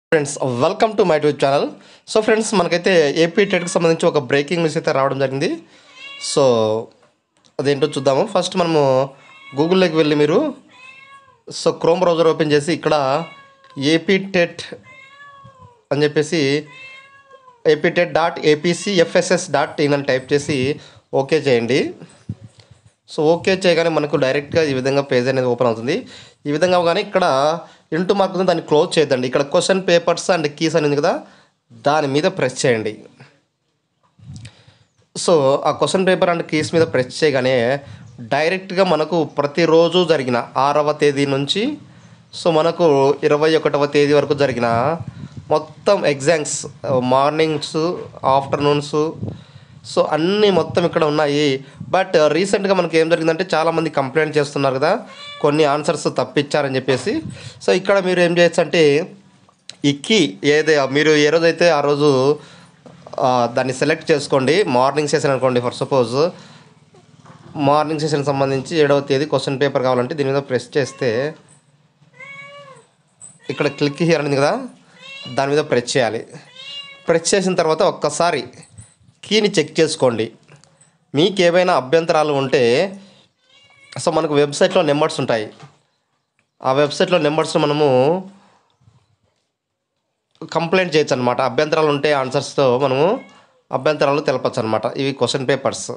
friends welcome to my YouTube channel so friends మనకైతే AP టెట్కి సంబంధించి ఒక బ్రేకింగ్ న్యూస్ అయితే రావడం జరిగింది సో అదేంటో చూద్దాము ఫస్ట్ మనము గూగుల్లోకి వెళ్ళి మీరు సో క్రోమ్ బ్రౌజర్ ఓపెన్ చేసి ఇక్కడ ఏపీ టెట్ అని చెప్పేసి AP TET dot APC FSS dot in అని టైప్ చేసి ఓకే చేయండి సో ఓకే చేయగానే మనకు డైరెక్ట్గా ఈ విధంగా పేజ్ అనేది ఓపెన్ అవుతుంది ఈ విధంగా అవగానే ఇక్కడ ఇంటూ మార్క్ ఉంది దాన్ని క్లోజ్ చేయదండి ఇక్కడ క్వశ్చన్ పేపర్స్ అండ్ కీస్ అని ఉంది కదా దాని మీద ప్రెస్ చేయండి సో ఆ క్వశ్చన్ పేపర్ అండ్ కీస్ మీద ప్రెస్ చేయగానే డైరెక్ట్గా మనకు ప్రతిరోజు జరిగిన ఆరవ తేదీ నుంచి సో మనకు ఇరవై ఒకటవ తేదీ వరకు జరిగిన మొత్తం ఎగ్జామ్స్ మార్నింగ్స్ ఆఫ్టర్నూన్స్ సో అన్నీ మొత్తం ఇక్కడ ఉన్నాయి బట్ రీసెంట్గా మనకి ఏం జరిగిందంటే చాలామంది కంప్లైంట్ చేస్తున్నారు కదా కొన్ని ఆన్సర్స్ తప్పించారని చెప్పేసి సో ఇక్కడ మీరు ఏం చేయొచ్చు అంటే ఈ కీ ఏదే మీరు ఏ రోజైతే ఆ రోజు ఆ, దాన్ని సెలెక్ట్ చేసుకోండి మార్నింగ్ సెషన్ అనుకోండి ఫర్ సపోజ్ మార్నింగ్ సెషన్ సంబంధించి ఏడవ తేదీ క్వశ్చన్ పేపర్ కావాలంటే దీని మీద ప్రెస్ చేస్తే ఇక్కడ క్లిక్ హియర్ అనేది కదా దాని మీద ప్రెస్ చేయాలి ప్రెస్ చేసిన తర్వాత ఒక్కసారి కీని చెక్ చేసుకోండి మీకు ఏవైనా అభ్యంతరాలు ఉంటే సో మనకు వెబ్సైట్లో నెంబర్స్ ఉంటాయి ఆ వెబ్సైట్లో నెంబర్స్ మనము కంప్లైంట్ చేయొచ్చు అనమాట అభ్యంతరాలు ఉంటే ఆన్సర్స్తో మనము అభ్యంతరాలు తెలపచ్చు అనమాట ఇవి క్వశ్చన్ పేపర్స్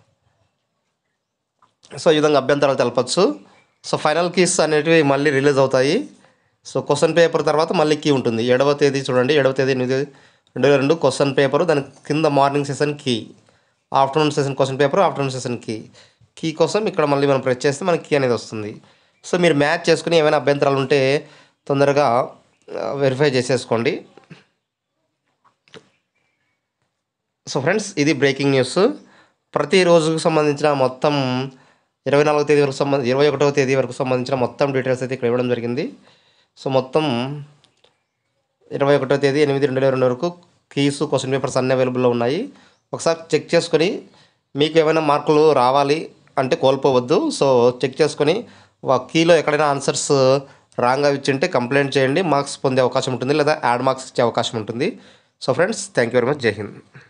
సో ఈ విధంగా అభ్యంతరాలు తెలపచ్చు సో ఫైనల్ కీస్ అనేటివి మళ్ళీ రిలీజ్ అవుతాయి సో క్వశ్చన్ పేపర్ తర్వాత మళ్ళీ కీ ఉంటుంది ఏడవ తేదీ చూడండి ఏడవ తేదీ ఎనిమిది రెండు వేల రెండు క్వశ్చన్ పేపర్ దాని కింద morning session key afternoon session question paper afternoon session key key కోసం ఇక్కడ మళ్ళీ మనం ప్రెస్ చేస్తే మనకి కీ అనేది వస్తుంది సో మీరు మ్యాచ్ చేసుకుని ఏమైనా అభ్యంతరాలు ఉంటే తొందరగా వెరిఫై చేసేసుకోండి సో ఫ్రెండ్స్ ఇది బ్రేకింగ్ న్యూస్ ప్రతి రోజుకు సంబంధించిన మొత్తం ఇరవై నాలుగో తేదీ వరకు సంబంధించి ఇరవై ఒకటవ తేదీ వరకు సంబంధించిన మొత్తం డీటెయిల్స్ అయితే ఇక్కడ ఇవ్వడం జరిగింది సో మొత్తం ఇరవై ఒకటో తేదీ ఎనిమిది రెండు వేల రెండు వరకు కీస్ క్వశ్చన్ పేపర్స్ అన్నీ అవైలబుల్లో ఉన్నాయి ఒకసారి చెక్ చేసుకొని మీకు ఏమైనా మార్కులు రావాలి అంటే కోల్పోవద్దు సో చెక్ చేసుకొని వా కీలో ఎక్కడైనా ఆన్సర్స్ రాంగ్గా ఇచ్చింటే కంప్లైంట్ చేయండి మార్క్స్ పొందే అవకాశం ఉంటుంది లేదా యాడ్ మార్క్స్ ఇచ్చే అవకాశం ఉంటుంది so friends thank you very much జై హింద్